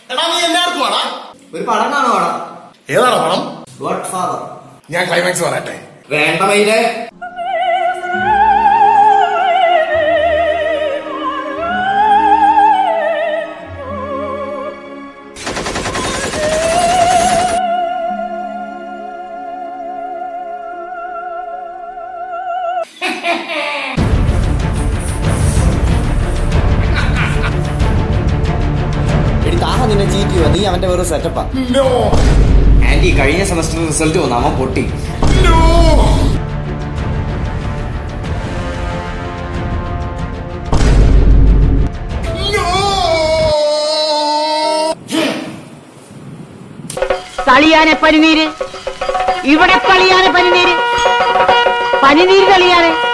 എടാ നീ എല്ലാവർക്കും ആടാ ഒരു പടം കാണുവാടാ ഏതാണ് പണം ഗോഡ് ഫാദർ ഞാൻ ക്ലൈമാക്സ് പറയട്ടെ വേണ്ട മയിലെ എടി താഹ നിന്നെ ചീറ്റ് ചെയ്യുക നീ അവന്റെ വെറും സെറ്റപ്പാ നോ ആന്റി കഴിഞ്ഞ സെമസ്റ്റർ റിസൾട്ട് വന്നു അവൻ പൊട്ടി നോ തളിയാനെ പനിനീര് ഇവിടെ തളിയാനെ പനിനീര് പനിനീര് തളിയാനെ